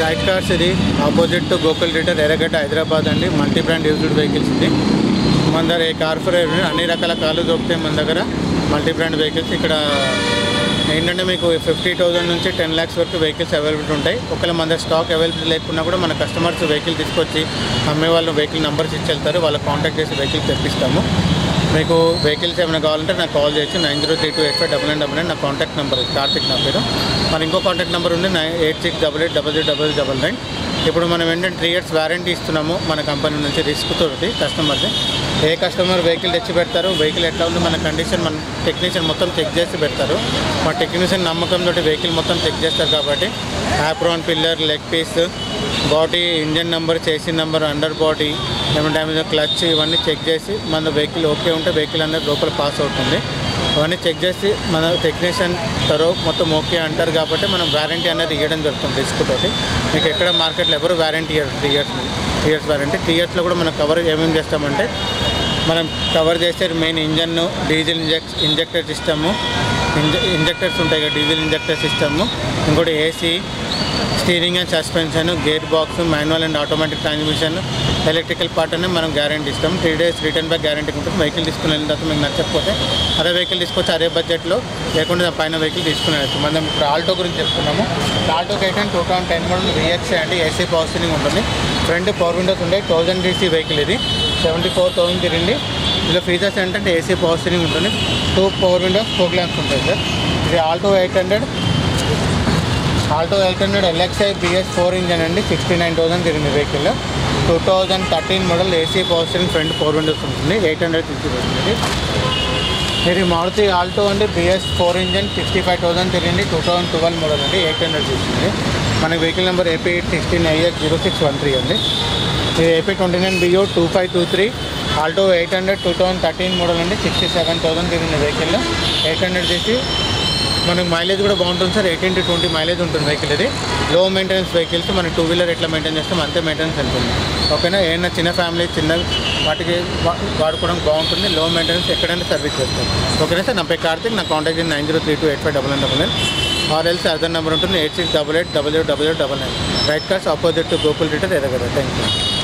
right cars ఇది opposite to Gokul theatre Erragadda Hyderabad అండి multi brand used vehicles ఇది మన దగ్గర ఏ కార్పొరేట్ అన్ని రకాల కార్లు దొరుకుతాయి మన దగ్గర మల్టీ బ్రాండ్ వెహికల్స్ ఇక్కడ ఏంటంటే మీకు ఫిఫ్టీ థౌసండ్ నుంచి టెన్ ల్యాక్స్ వరకు వెహికల్స్ అవైలబిలిటీ ఉంటాయి ఒకవేళ మన దగ్గర స్టాక్ అవైలబిలిటీ లేకున్నా కూడా మన కస్టమర్స్ వెహికల్ తీసుకొచ్చి అమ్మే వాళ్ళు వెహికల్ నెంబర్స్ ఇచ్చి వెళ్తారు వాళ్ళకి కాంటాక్ట్ చేసి వెహికల్ తెప్పిస్తాము మీకు వెహికల్స్ ఏమైనా కావాలంటే నాకు కాల్ చేయొచ్చు nine zero three two eight five double nine double nine నా కాంటాక్ట్ నెంబర్ కార్తిక్ నా పేరు మరి ఇంకో కాంటాక్ట్ నెంబర్ ఉంది nine eight six double eight double zero double double nine ఇప్పుడు మనం ఏంటంటే త్రీ ఇయర్స్ వారంటీ ఇస్తున్నాము మన కంపెనీ నుంచి రిస్క్ తోటి కస్టమర్ది ఏ కస్టమర్ వెహికల్ తెచ్చి పెడతారు వెహికల్ ఎట్లా ఉంది మన కండిషన్ మన టెక్నీషియన్ మొత్తం చెక్ చేసి పెడతారు మా టెక్నీషియన్ నమ్మకం తోటి వెహికల్ మొత్తం చెక్ చేస్తారు కాబట్టి apron pillar leg piece body engine number చేసిన నెంబర్ అండర్ బాడీ ఏమైనా డ్యామేజ్ క్లచ్ ఇవన్నీ చెక్ చేసి మన వెహికల్ ఓకే ఉంటే వెహికల్ అనేది లోపల పాస్ అవుతుంది అవన్నీ చెక్ చేసి మన టెక్నీషియన్ తరో మొత్తం ఓకే అంటారు కాబట్టి మనం వారంటీ అనేది ఇవ్వడం జరుగుతుంది రిస్క్ తోటి మీకు ఎక్కడ మార్కెట్లో ఎవరు వారంటీ ఇవ్వరు three years three years warranty three ఇయర్స్లో కూడా మనం కవర్ ఏమేమి చేస్తామంటే మనం కవర్ చేసే main engine diesel inject injector system ఇంజ ఇంజెక్టర్స్ ఉంటాయి కదా డీజిల్ ఇంజెక్టర్ సిస్టమ్ ఇంకోటి AC steering and suspension gear box manual and automatic transmission electrical part అనేది మనం గ్యారంటీ ఇస్తాం three days return back guarantee ఉంటుంది వెహికల్ తీసుకుని వెళ్ళిన తర్వాత మీకు నచ్చకపోతే అదే వెహికల్ తీసుకొచ్చి అదే బడ్జెట్లో లేకుంటే పైన వెహికల్ తీసుకుని వెళ్ళచ్చు మనం ఇప్పుడు ఆల్టో గురించి చెప్తున్నాము ఆల్టోకి అయితే two thousand ten model VX అండి ఏసీ పవర్ స్టీరింగ్ ఉంటుంది ఫ్రంట్ పవర్ విండోస్ ఉంటాయి థౌజండ్ డీసీ వెహికల్ ఇది సెవెంటీ ఫోర్ థౌసండ్ తిరిగింది ఇందులో ఫీచర్స్ ఏంటంటే ఏసీ పవర్ స్టీరింగ్ ఉంటుంది two power windows four lamps ఉంటాయి సార్ ఇది Alto eight hundred Alto eight hundred LXI BS four engine అండి సిక్స్టీ నైన్ థౌసండ్ తిరిగింది vehicle two thousand thirteen model AC power steering front four windows ఉంటుంది eight hundred fifty వస్తుంది ఇది Maruti Alto అండి BS four engine sixty five thousand తిరిగింది two thousand twelve model అండి eight hundred తీసుకుంది మన vehicle number AP eight sixteen IS zero six one three అండి ఇది AP twenty nine BO two five two three Alto eight hundred two thousand thirteen model అండి sixty seven thousand తిరిగిన vehicle eight hundred చేసి మనకు mileage కూడా బాగుంటుంది sir eighteen to twenty mileage ఉంటుంది vehicle ఇది లో మెయింటెనెన్స్ వెహికల్స్ మనం టూ వీలర్ ఎట్లా మెయింటైన్ చేస్తాం అంతే మెయింటెనెన్స్ ఉంటుంది ఓకేనా ఏదైనా చిన్న ఫ్యామిలీ చిన్న వాటికి వా- వాడుకోవడం బాగుంటుంది లో మెయింటెనెన్స్ ఎక్కడైనా సర్వీస్ చేస్తాం ఓకేనా సార్ నా పేరు కార్తిక్ నా contact nine zero three two eight five double nine double nine or else other number ఉంటుంది eight six double eight double zero double zero double nine right cars opposite to Gokul రిటర్ ఎదగదా thank you